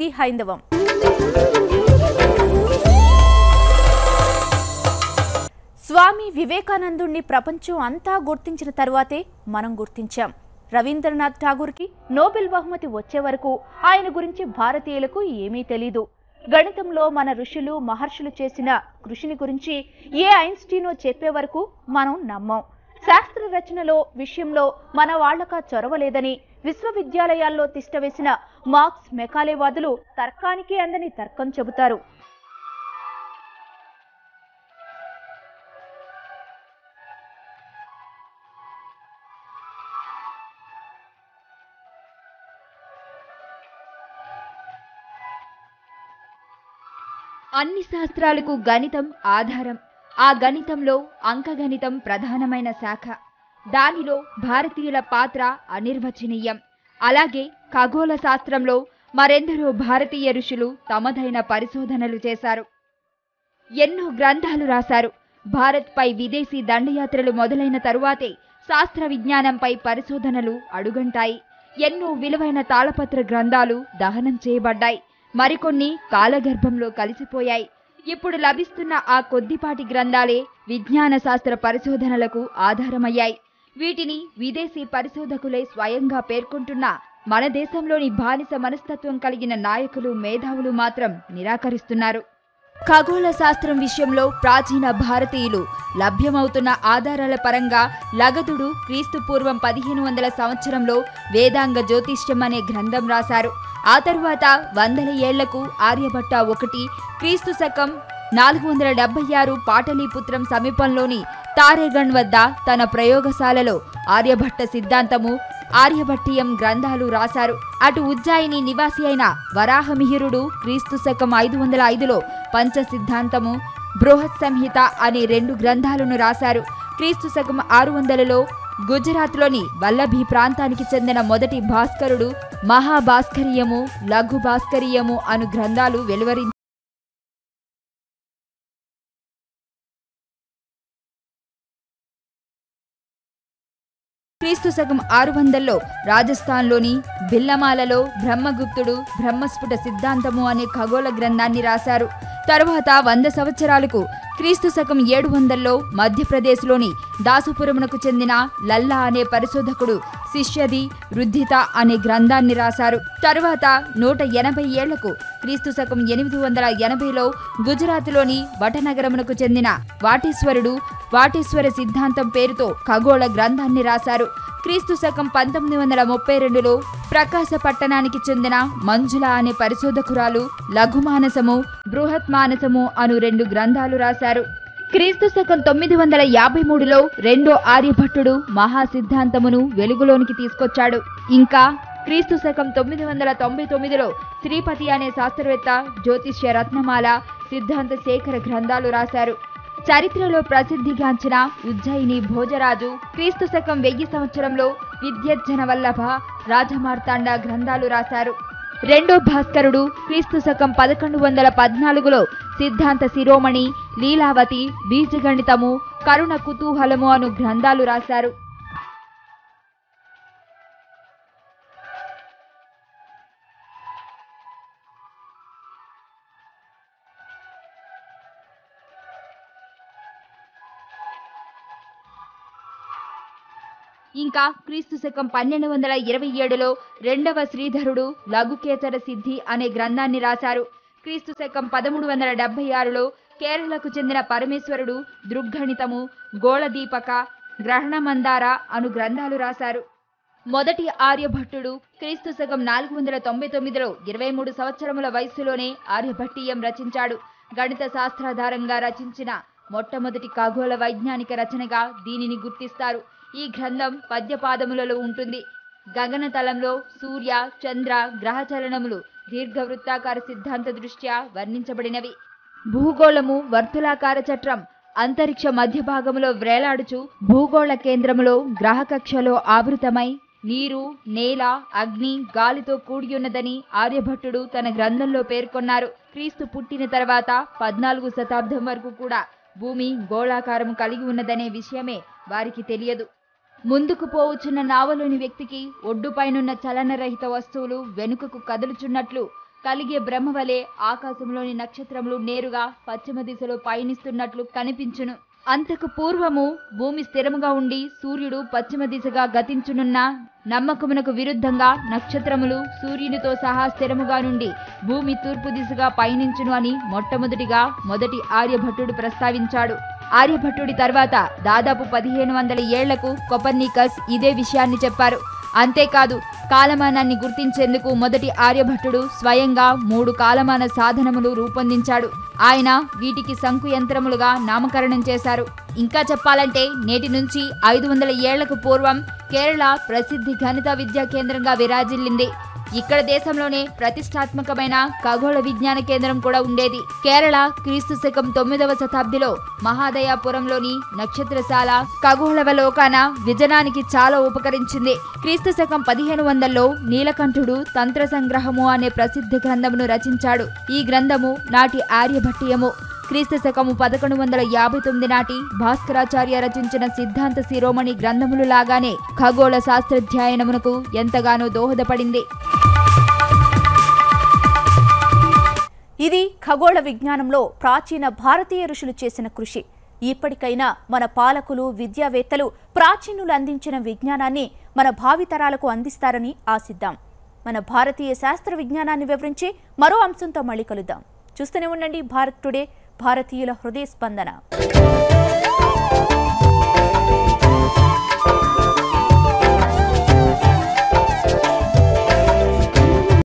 ఇది హైందవం స్వామి వివేకానందుణ్ణి ప్రపంచం అంతా గుర్తించిన తరువాతే మనం గుర్తించాం రవీంద్రనాథ్ ఠాగూర్కి నోబెల్ బహుమతి వచ్చే వరకు ఆయన గురించి భారతీయులకు ఏమీ తెలీదు గణితంలో మన ఋషులు మహర్షులు చేసిన కృషిని గురించి ఏ ఐన్స్టీనో చెప్పే వరకు మనం నమ్మం శాస్త్ర రచనలో విషయంలో మన వాళ్లక చొరవ లేదని విశ్వవిద్యాలయాల్లో తిష్టవేసిన మార్క్స్ మెకాలేవాదులు తర్కానికే అందని తర్కం చెబుతారు అన్ని శాస్త్రాలకు గణితం ఆధారం ఆ గణితంలో అంకగణితం ప్రధానమైన శాఖ దానిలో భారతీయుల పాత్ర అనిర్వచనీయం అలాగే ఖగోళ శాస్త్రంలో మరెందరో భారతీయ ఋషులు తమదైన పరిశోధనలు చేశారు ఎన్నో గ్రంథాలు రాశారు భారత్పై విదేశీ దండయాత్రలు మొదలైన తరువాతే శాస్త్ర విజ్ఞానంపై పరిశోధనలు అడుగంటాయి ఎన్నో విలువైన తాళపత్ర గ్రంథాలు దహనం చేయబడ్డాయి మరికొన్ని కాలగర్భంలో కలిసిపోయాయి ఇప్పుడు లభిస్తున్న ఆ కొద్దిపాటి గ్రంథాలే విజ్ఞాన శాస్త్ర పరిశోధనలకు ఆధారమయ్యాయి వీటిని విదేశీ పరిశోధకులే స్వయంగా పేర్కొంటున్నా మన దేశంలోని బానిస మనస్తత్వం కలిగిన నాయకులు మేధావులు మాత్రం నిరాకరిస్తున్నారు ఖగోళ శాస్త్రం విషయంలో ప్రాచీన భారతీయులు లభ్యమవుతున్న ఆధారాల పరంగా లగదుడు క్రీస్తు పూర్వం పదిహేను వందల సంవత్సరంలో వేదాంగ జ్యోతిష్యం అనే గ్రంథం రాశారు ఆ తరువాత వందల ఏళ్లకు ఆర్యభట్ట ఒకటి క్రీస్తు శకం నాలుగు వందల డెబ్బై ఆరు పాటలీపుత్రం సమీపంలోని తారేగణ్ వద్ద తన ప్రయోగశాలలో ఆర్యభట్ట సిద్ధాంతము ఆర్యభట్టీయం గ్రంథాలు రాశారు అటు ఉజ్జాయిని నివాసి అయిన వరాహమిహిరుడు క్రీస్తు శకం ఐదు వందల ఐదులో పంచ సిద్ధాంతము బృహత్ సంహిత అనే రెండు గ్రంథాలను రాశారు క్రీస్తు శకం ఆరు వందలలో గుజరాత్లోని వల్లభి ప్రాంతానికి చెందిన మొదటి భాస్కరుడు మహాభాస్కరీయము లఘు భాస్కరీయము అను గ్రంథాలు వెలువరించారు క్రీస్తు శకం ఆరు వందల్లో రాజస్థాన్లోని బిల్లమాలలో బ్రహ్మగుప్తుడు బ్రహ్మస్ఫుట సిద్ధాంతము అనే ఖగోళ గ్రంథాన్ని రాశారు తరువాత వంద సంవత్సరాలకు క్రీస్తు శకం ఏడు వందల్లో మధ్యప్రదేశ్లోని దాసుపురమునకు చెందిన లల్లా అనే పరిశోధకుడు శిష్యది రుద్ధిత అనే గ్రంథాన్ని రాశారు తరువాత నూట ఎనభై ఏళ్లకు క్రీస్తు శకం ఎనిమిది వందల ఎనభైలో గుజరాత్లోని వటనగరమునకు చెందిన వాటేశ్వరుడు వాటేశ్వర సిద్ధాంతం పేరుతో ఖగోళ గ్రంథాన్ని రాశారు క్రీస్తు శకం పంతొమ్మిది వందల ముప్పై రెండులో ప్రకాశ పట్టణానికి చెందిన మంజుల అనే పరిశోధకురాలు లఘుమానసము బృహత్ మానసము అను రెండు గ్రంథాలు రాశారు క్రీస్తు శకం తొమ్మిది వందల యాభై మూడులో రెండో ఆర్యభట్టుడు మహా సిద్ధాంతమును వెలుగులోనికి తీసుకొచ్చాడు ఇంకా క్రీస్తు శకం తొమ్మిది వందల తొంభై తొమ్మిదిలో శ్రీపతి అనే శాస్త్రవేత్త జ్యోతిష్య రత్నమాల సిద్ధాంత శేఖర గ్రంథాలు రాశారు చరిత్రలో ప్రసిద్ధిగాంచిన ఉజ్జయిని భోజరాజు క్రీస్తు శకం వెయ్యి సంవత్సరంలో విద్యజ్జన వల్లభ రాజమార్తాండ గ్రంథాలు రాశారు రెండో భాస్కరుడు క్రీస్తు శకం పదకొండు వందల పద్నాలుగులో సిద్ధాంత శిరోమణి లీలావతి బీజగణితము కరుణ కుతూహలము అను గ్రంథాలు రాశారు ఇంకా క్రీస్తు శకం పన్నెండు వందల ఇరవై ఏడులో రెండవ శ్రీధరుడు లఘుకేసర సిద్ధి అనే గ్రంథాన్ని రాశారు క్రీస్తు శకం పదమూడు వందల డెబ్బై ఆరులో కేరళకు చెందిన పరమేశ్వరుడు దృగ్గణితము గోళదీపక గ్రహణమందార అను గ్రంథాలు రాశారు మొదటి ఆర్యభట్టుడు క్రీస్తు శకం నాలుగు వందల తొంభై తొమ్మిదిలో ఇరవై మూడు సంవత్సరముల వయస్సులోనే ఆర్యభట్టీయం రచించాడు గణిత శాస్త్రాధారంగా రచించిన మొట్టమొదటి ఖగోళ వైజ్ఞానిక రచనగా దీనిని గుర్తిస్తారు ఈ గ్రంథం పద్యపాదములలో ఉంటుంది గగనతలంలో సూర్య చంద్ర గ్రహచలనములు దీర్ఘవృత్తాకార సిద్ధాంత దృష్ట్యా వర్ణించబడినవి భూగోళము వర్తులాకార చట్రం అంతరిక్ష మధ్య భాగములో వ్రేలాడుచు భూగోళ కేంద్రములో గ్రహకక్షలో ఆవృతమై నీరు నేల అగ్ని గాలితో కూడియున్నదని ఆర్యభట్టుడు తన గ్రంథంలో పేర్కొన్నారు క్రీస్తు పుట్టిన తర్వాత పద్నాలుగు శతాబ్దం వరకు కూడా భూమి గోళాకారం కలిగి ఉన్నదనే విషయమే వారికి తెలియదు ముందుకు పోవచ్చున్న నావలోని వ్యక్తికి ఒడ్డుపైనున్న చలనరహిత వస్తువులు వెనుకకు కదులుచున్నట్లు కలిగే బ్రహ్మ వలె ఆకాశంలోని నక్షత్రములు నేరుగా పశ్చిమ దిశలో పయనిస్తున్నట్లు కనిపించును అంతకు పూర్వము భూమి స్థిరముగా ఉండి సూర్యుడు పశ్చిమ దిశగా గతించునున్న నమ్మకమునకు విరుద్ధంగా నక్షత్రములు సూర్యునితో సహా స్థిరముగా నుండి భూమి తూర్పు దిశగా పయనించును అని మొట్టమొదటిగా మొదటి ఆర్యభట్టుడు ప్రస్తావించాడు ఆర్యభట్టుడి తర్వాత దాదాపు పదిహేను వందల ఏళ్లకు కొపర్నికస్ ఇదే విషయాన్ని చెప్పారు అంతేకాదు కాలమానాన్ని గుర్తించేందుకు మొదటి ఆర్యభట్టుడు స్వయంగా మూడు కాలమాన సాధనములు రూపొందించాడు ఆయన వీటికి శంకు యంత్రములుగా నామకరణం చేశారు ఇంకా చెప్పాలంటే నేటి నుంచి ఐదు వందల ఏళ్లకు పూర్వం కేరళ ప్రసిద్ధి గణిత విద్యా కేంద్రంగా విరాజిల్లింది ఇక్కడ దేశంలోనే ప్రతిష్టాత్మకమైన ఖగోళ విజ్ఞాన కేంద్రం కూడా ఉండేది కేరళ క్రీస్తు శకం తొమ్మిదవ శతాబ్దిలో మహాదయాపురంలోని నక్షత్రశాల ఖగోళవలోకాన విజనానికి చాలా ఉపకరించింది క్రీస్తు శకం పదిహేను వందల్లో నీలకంఠుడు తంత్ర సంగ్రహము అనే ప్రసిద్ధ గ్రంథమును రచించాడు ఈ గ్రంథము నాటి ఆర్యభట్టీయము క్రీస్తు శకము పదకొండు వందల యాభై తొమ్మిది నాటి భాస్కరాచార్య రచించిన సిద్ధాంత శిరోమణి గ్రంథములు లాగానే ఖగోళ శాస్త్రాధ్యయనమునకు ఎంతగానో దోహదపడింది ఇది ఖగోళ విజ్ఞానంలో ప్రాచీన భారతీయ ఋషులు చేసిన కృషి ఇప్పటికైనా మన పాలకులు విద్యావేత్తలు ప్రాచీనులు అందించిన విజ్ఞానాన్ని మన భావితరాలకు అందిస్తారని ఆశిద్దాం మన భారతీయ శాస్త్ర విజ్ఞానాన్ని వివరించి మరో అంశంతో మళ్ళీ కలుద్దాం చూస్తూనే ఉండండి భారత్ టుడే భారతీయుల హృదయ స్పందన